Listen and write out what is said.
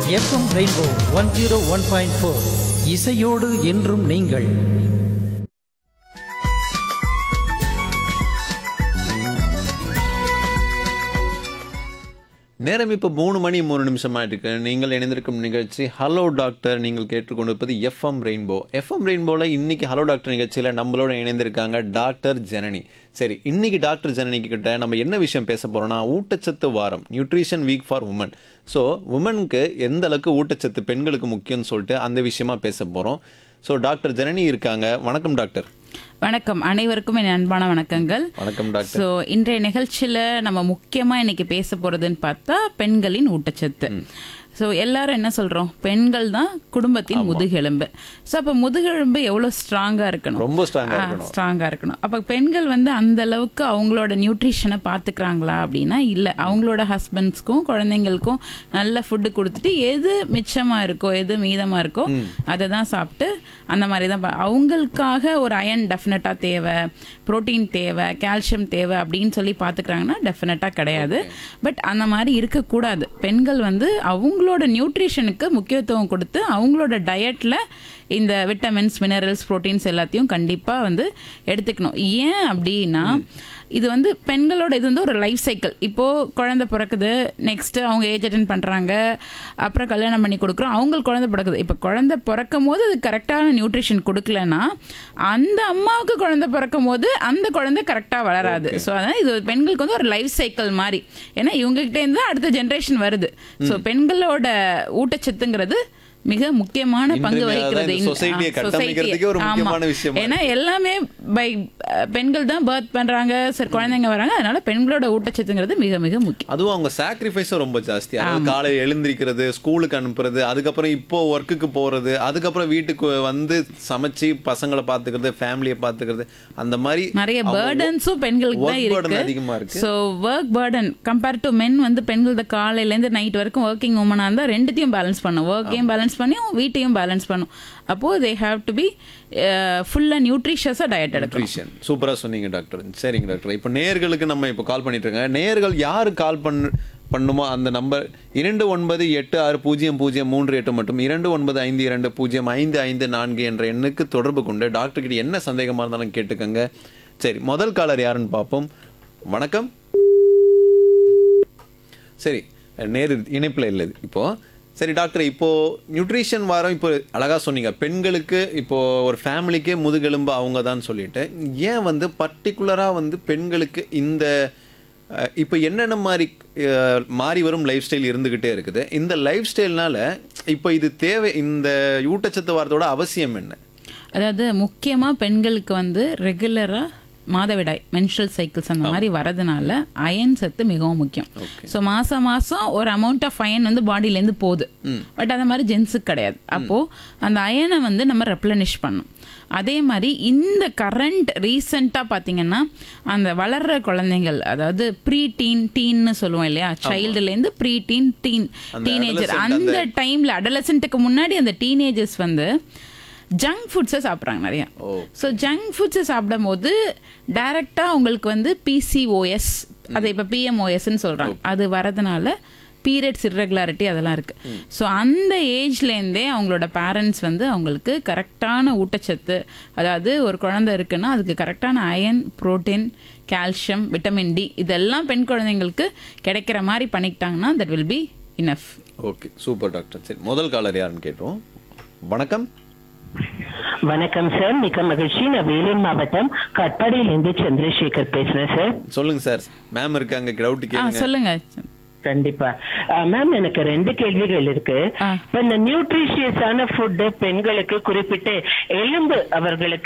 FM Rainbow one zero one point four இசையோடு என்றும் நீங்கள் நேரம் இப்போ மூணு மணி மூணு நிமிஷமா இருக்கு நீங்கள் இணைந்திருக்கும் நிகழ்ச்சி ஹலோ டாக்டர் நீங்கள் கேட்டுக்கொண்டிருப்பது எஃப்எம் ரெயின்போ எஃப்எம் ரெயின்போவில் இன்னைக்கு ஹலோ டாக்டர் நிகழ்ச்சியில் நம்மளோட இணைந்திருக்காங்க டாக்டர் ஜனனி சரி இன்னைக்கு டாக்டர் ஜனனி கிட்ட நம்ம என்ன விஷயம் பேச போறோம்னா ஊட்டச்சத்து வாரம் nutrition week for women so உமனுக்கு எந்த அளவுக்கு ஊட்டச்சத்து பெண்களுக்கு முக்கியம்னு சொல்லிட்டு அந்த விஷயமா பேச போறோம் ஸோ டாக்டர் ஜனனி இருக்காங்க வணக்கம் டாக்டர் வணக்கம் அனைவருக்கும் என் அன்பான வணக்கங்கள் வணக்கம் டாக்டர் ஸோ இன்றைய நிகழ்ச்சியில நம்ம முக்கியமா இன்னைக்கு பேச போறதுன்னு பார்த்தா பெண்களின் ஊட்டச்சத்து ஸோ எல்லாரும் என்ன சொல்றோம் பெண்கள் தான் குடும்பத்தின் முதுகெலும்பு ஸோ அப்போ முதுகெலும்பு எவ்வளோ ஸ்ட்ராங்கா இருக்கணும் ரொம்ப ஸ்ட்ராங்கா இருக்கணும் ஸ்ட்ராங்கா இருக்கணும் அப்ப பெண்கள் வந்து அந்த அளவுக்கு அவங்களோட நியூட்ரிஷனை பாத்துக்கிறாங்களா அப்படின்னா இல்ல அவங்களோட ஹஸ்பண்ட்ஸ்க்கும் குழந்தைங்களுக்கும் நல்ல ஃபுட்டு கொடுத்துட்டு எது மிச்சமா இருக்கோ எது மீதமா இருக்கோ அதை தான் சாப்பிட்டு அந்த மாதிரி தான் பா- அவங்களுக்காக ஒரு அயன் டெஃபினட்டா தேவை புரோட்டீன் தேவை கால்சியம் தேவை அப்படின்னு சொல்லி பாத்துக்கிறாங்கன்னா டெஃபினட்டா கிடையாது பட் அந்த மாதிரி இருக்கக்கூடாது பெண்கள் வந்து அவங்களோட நியூட்ரிஷனுக்கு முக்கியத்துவம் கொடுத்து அவங்களோட டயட்ல இந்த விட்டமின்ஸ் மினரல்ஸ் புரோட்டீன்ஸ் எல்லாத்தையும் கண்டிப்பா வந்து எடுத்துக்கணும் ஏன் அப்படின்னா இது வந்து பெண்களோட இது வந்து ஒரு லைஃப் சைக்கிள் இப்போ குழந்தை பிறக்குது நெக்ஸ்ட் அவங்க ஏஜ் அட்டன் பண்றாங்க அப்புறம் கல்யாணம் பண்ணி கொடுக்குறோம் அவங்களுக்கு குழந்தை பிறக்குது இப்போ குழந்தை பிறக்கும் போது அது கரெக்டான நியூட்ரிஷன் கொடுக்கலன்னா அந்த அம்மாவுக்கு குழந்தை பிறக்கும் போது அந்த குழந்தை கரெக்டா வளராது ஸோ அதான் இது பெண்களுக்கு வந்து ஒரு லைஃப் சைக்கிள் மாதிரி ஏன்னா இவங்க கிட்ட இருந்து தான் அடுத்த ஜென்ரேஷன் வருது ஸோ பெண்களோட ஊட்டச்சத்துங்கிறது மிக முக்கியமான பங்கு இன்றைய அதான் வகிக்கிறது இந்த இந்த- society-ய ஆ, கட்டமைக்கிறதுக்கே ஒரு society. முக்கியமான ஆமா. விஷயமா ஏன்னா எல்லாமே பை பெண்கள் தான் பர்த் பண்றாங்க சரி குழந்தைங்க வராங்க அதனால பெண்களோட ஊட்டச்சத்துங்கிறது மிக மிக முக்கியம் அதுவும் அவங்க சாக்ரிஃபைஸும் ரொம்ப ஜாஸ்தி அதாவது காலையில் எழுந்திருக்கிறது ஸ்கூலுக்கு அனுப்புறது அதுக்கப்புறம் இப்போ ஒர்க்குக்கு போறது அதுக்கப்புறம் வீட்டுக்கு வந்து சமைச்சு பசங்களை பாத்துக்கிறது ஃபேமிலியை பாத்துக்கிறது அந்த மாதிரி நிறைய அவங்க பேர்டன்ஸும் பெண்களுக்கு தான் work burden இருக்கு அதிகமா இருக்கு so work burden compare to men வந்து பெண்கள் காலையில இருந்து நைட் வரைக்கும் ஒர்க்கிங் உமனா இருந்தா ரெண்டுத்தையும் பேலன்ஸ் பண்ணும் ஒர்க்கையும் பேலன்ஸ் பண்ணி வீட்டையும் பேலன்ஸ் பண்ணும் அப்போ தே ஹாவ் டு பி ஃபுல்லா நியூட்ரிஷியஸா டயட் எடுக்கணும் நியூட்ரிஷன் சூப்பரா சொன்னீங்க டாக்டர் சரிங்க டாக்டர் இப்போ நேர்களுக்கு நம்ம இப்போ கால் பண்ணிட்டு இருக்கோம் நேர்கள் யாரு கால் பண்ண பண்ணுமோ அந்த நம்பர் இரண்டு ஒன்பது எட்டு ஆறு பூஜ்ஜியம் பூஜ்ஜியம் மூன்று எட்டு மற்றும் இரண்டு ஒன்பது ஐந்து இரண்டு பூஜ்ஜியம் ஐந்து ஐந்து நான்கு என்ற எண்ணுக்கு தொடர்பு கொண்டு டாக்டர் கிட்ட என்ன சந்தேகமா இருந்தாலும் கேட்டுக்கோங்க சரி முதல் காலர் யாருன்னு பார்ப்போம் வணக்கம் சரி நேரு இணைப்பில் இல்லை இப்போ சரி டாக்டர் இப்போ நியூட்ரிஷன் வாரம் இப்போ அழகா சொன்னீங்க பெண்களுக்கு இப்போ ஒரு ஃபேமிலிக்கே முதுகெலும்பு அவங்க தான் சொல்லிட்டு ஏன் வந்து பர்டிகுலராக வந்து பெண்களுக்கு இந்த அஹ், இப்போ என்னென்ன மாதிரி அஹ், மாறி வரும் லைஃப் ஸ்டைல் இருந்துகிட்டே இருக்குது இந்த லைஃப் ஸ்டைல்னால இப்போ இது தேவை இந்த ஊட்டச்சத்து வாரத்தோட அவசியம் என்ன அதாவது முக்கியமா பெண்களுக்கு வந்து ரெகுலரா மாதவிடாய் மென்ஸ்ட்ரல் சைக்கிள்ஸ் அந்த மாதிரி வரதுனால அயன் சத்து மிகவும் முக்கியம் ஸோ மாசம் மாசம் ஒரு அமௌண்ட் ஆஃப் அயன் வந்து பாடியில இருந்து போகுது பட் அந்த மாதிரி ஜென்ஸுக்கு கிடையாது அப்போ அந்த அயனை வந்து நம்ம ரெப்ளனிஷ் பண்ணும் அதே மாதிரி இந்த கரண்ட் ரீசெண்டாக பார்த்தீங்கன்னா அந்த வளர்ற குழந்தைகள் அதாவது ப்ரீ டீன் டீன்னு சொல்லுவோம் இல்லையா சைல்டுலேருந்து pre teen teen teenager adolescent அந்த டைம்ல அடலசென்ட்டுக்கு முன்னாடி அந்த டீனேஜர்ஸ் வந்து ஜங்க் ஃபுட்ஸை சாப்பிட்றாங்க நிறைய ஸோ ஜங்க் ஃபுட்ஸை சாப்பிடும் போது டைரெக்டாக அவங்களுக்கு வந்து பிசிஓஎஸ் அதை இப்போ பிஎம்ஓஎஸ்ன்னு சொல்கிறாங்க அது வரதுனால பீரியட்ஸ் இர்ரெகுலாரிட்டி அதெல்லாம் இருக்கு ஸோ அந்த ஏஜ்லேருந்தே அவங்களோட பேரண்ட்ஸ் வந்து அவங்களுக்கு கரெக்டான ஊட்டச்சத்து அதாவது ஒரு குழந்தை இருக்குன்னா அதுக்கு கரெக்டான iron protein calcium vitamin D இதெல்லாம் பெண் குழந்தைங்களுக்கு கிடைக்கிற மாதிரி பண்ணிக்கிட்டாங்கன்னா that will be enough okay super doctor சரி முதல் காலர் யாருன்னு கேட்டோம் வணக்கம் வணக்கம் சார் மிக்க மகிழ்ச்சி நான் வேலூர் மாவட்டம் கட்பாடியிலிருந்து சந்திரசேகர் பேசுறேன் சார் சொல்லுங்க சார் மேம் இருக்காங்க டவுட் ஆ கேளுங்க சொல்லுங்க கண்டிப்பா மேம் எனக்கு ரெண்டு கேள்விகள் இருக்கு ஆ. இப்ப இந்த நியூட்ரிஷியஸான ஃபுட் பெண்களுக்கு குறிப்பிட்டு எலும்பு அவர்களுக்கு